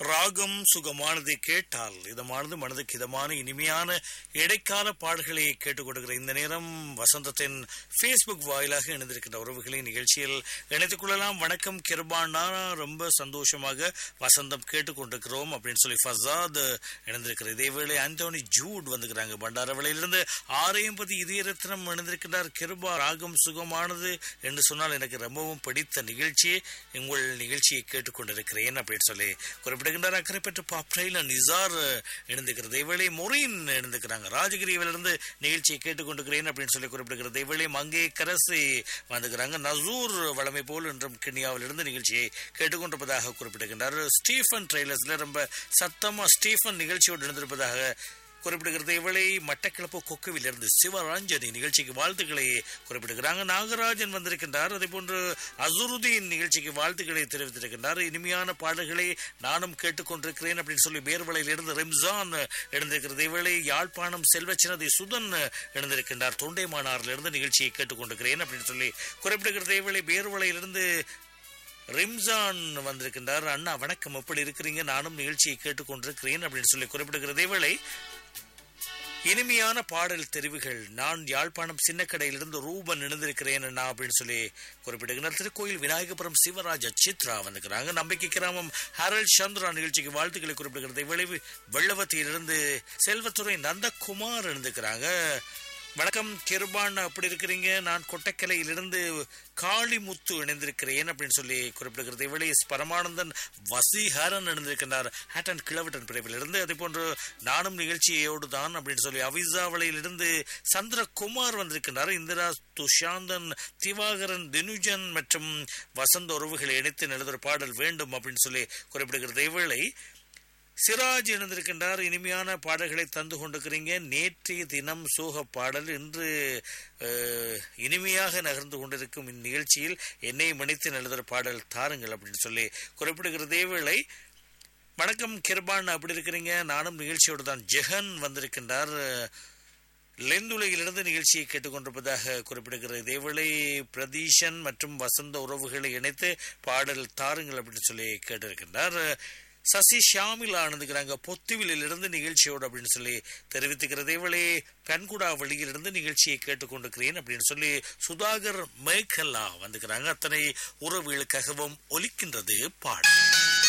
ராகம் சுகமானதை கேட்டால் இதமானது மனதுக்கு இதமான இனிமையான இடைக்கால பாடல்களை கேட்டுக் கொடுக்கிற இந்த நேரம் வசந்தத்தின் ஃபேஸ்புக் வாயிலாக இணைந்திருக்கின்ற உறவுகளை நிகழ்ச்சியில் இணைத்துக் கொள்ளலாம் வணக்கம் கிருபானா ரொம்ப சந்தோஷமாக வசந்தம் கேட்டுக்கொண்டிருக்கிறோம் அப்படின்னு சொல்லி ஃபசாத் இணைந்திருக்கிற இதேவேளை ஆந்தோனி ஜூட் வந்துக்கிறாங்க பண்டாரவளையிலிருந்து ஆரையம்பதி இதயரத்னம் இணைந்திருக்கிறார் கிருபா ராகம் சுகமானது என்று சொன்னால் எனக்கு ரொம்பவும் பிடித்த நிகழ்ச்சி உங்கள் நிகழ்ச்சியை கேட்டுக்கொண்டிருக்கிறேன் அப்படின்னு சொல்லி குறிப்பிடுகின்றார் அக்கறை பெற்ற பாப்ரைல நிசார் இணைந்திருக்கிறது இவளை மொரின் இணைந்திருக்கிறாங்க ராஜகிரியிலிருந்து நிகழ்ச்சியை கேட்டுக்கொண்டிருக்கிறேன் அப்படின்னு சொல்லி குறிப்பிடுகிறது இவளை மங்கே கரசி வந்துக்கிறாங்க நசூர் வளமை போல் என்றும் கிண்ணியாவிலிருந்து நிகழ்ச்சியை கேட்டுக்கொண்டிருப்பதாக குறிப்பிடுகின்றார் ஸ்டீஃபன் ட்ரெய்லர்ஸ்ல ரொம்ப சத்தமா ஸ்டீஃபன் நிகழ்ச்சியோடு இணைந்திருப்பதாக குறிப்பிடுகிறது இவளை மட்டக்கிளப்பு கொக்குவிலிருந்து சிவராஞ்சனி நிகழ்ச்சிக்கு வாழ்த்துக்களை குறிப்பிடுகிறாங்க நாகராஜன் வந்திருக்கின்றார் அதே போன்று அசுருதீன் நிகழ்ச்சிக்கு வாழ்த்துக்களை தெரிவித்திருக்கின்றார் இனிமையான பாடல்களை நானும் கேட்டுக்கொண்டிருக்கிறேன் அப்படின்னு சொல்லி பேர்வளையிலிருந்து ரெம்சான் எழுந்திருக்கிறது இவளை யாழ்ப்பாணம் செல்வச்சினதி சுதன் எழுந்திருக்கின்றார் தொண்டைமானாரிலிருந்து நிகழ்ச்சியை கேட்டுக்கொண்டிருக்கிறேன் அப்படின்னு சொல்லி குறிப்பிடுகிறது இவளை பேர்வளையிலிருந்து ரிம்சான் வந்திருக்கின்றார் அண்ணா வணக்கம் எப்படி இருக்கிறீங்க நானும் நிகழ்ச்சியை கேட்டுக்கொண்டிருக்கிறேன் அப்படின்னு சொல்லி குறிப்பிடுகிறது இவளை இனிமையான பாடல் தெரிவுகள் நான் யாழ்ப்பாணம் சின்னக்கடையிலிருந்து ரூபன் இணைந்திருக்கிறேன் அண்ணா அப்படின்னு சொல்லி குறிப்பிடுகிறார் திருக்கோயில் விநாயகபுரம் சிவராஜ சித்ரா வந்துக்கிறாங்க நம்பிக்கை கிராமம் ஹரல் சந்திரா நிகழ்ச்சிக்கு வாழ்த்துக்களை குறிப்பிடுகிறது விளைவு வெள்ளவத்தியிலிருந்து செல்வத்துறை நந்தகுமார் இருந்துக்கிறாங்க வணக்கம் கிருபான் அப்படி இருக்கிறீங்க நான் கொட்டக்கலையிலிருந்து காளிமுத்து இணைந்திருக்கிறேன் அப்படின்னு சொல்லி குறிப்பிடுகிறது இவளை பரமானந்தன் வசீகரன் இணைந்திருக்கின்றார் ஹேட்டன் கிழவட்டன் பிரிவிலிருந்து அதே போன்று நானும் நிகழ்ச்சியோடு தான் அப்படின்னு சொல்லி அவிசாவளையிலிருந்து சந்திரகுமார் வந்திருக்கின்றார் இந்திரா துஷாந்தன் திவாகரன் தினுஜன் மற்றும் வசந்த உறவுகளை இணைத்து எழுதுகிற பாடல் வேண்டும் அப்படின்னு சொல்லி குறிப்பிடுகிறது இவளை சிராஜ் இணைந்திருக்கின்றார் இனிமையான பாடல்களை தந்து கொண்டிருக்கிறீங்க நேற்றைய தினம் சோக பாடல் இன்று இனிமையாக நகர்ந்து கொண்டிருக்கும் இந்நிகழ்ச்சியில் என்னை மணித்து எழுதுகிற பாடல் தாருங்கள் அப்படின்னு சொல்லி குறிப்பிடுகிறதே வேளை வணக்கம் கிருபான் அப்படி இருக்கிறீங்க நானும் நிகழ்ச்சியோடு தான் ஜெகன் வந்திருக்கின்றார் லெந்துலையிலிருந்து நிகழ்ச்சியை கேட்டுக்கொண்டிருப்பதாக குறிப்பிடுகிறது இதேவேளை பிரதீஷன் மற்றும் வசந்த உறவுகளை இணைத்து பாடல் தாருங்கள் அப்படின்னு சொல்லி கேட்டிருக்கின்றார் சசி ஷாமில் ஆனந்துக்கிறாங்க பொத்துவிலிருந்து நிகழ்ச்சியோடு அப்படின்னு சொல்லி தெரிவித்துக்கிறது இவளே பெண்குடா வழியிலிருந்து நிகழ்ச்சியை கேட்டுக்கொண்டிருக்கிறேன் அப்படின்னு சொல்லி சுதாகர் மேகல்லா வந்துக்கிறாங்க அத்தனை உறவுகளுக்காகவும் ஒலிக்கின்றது பாடல்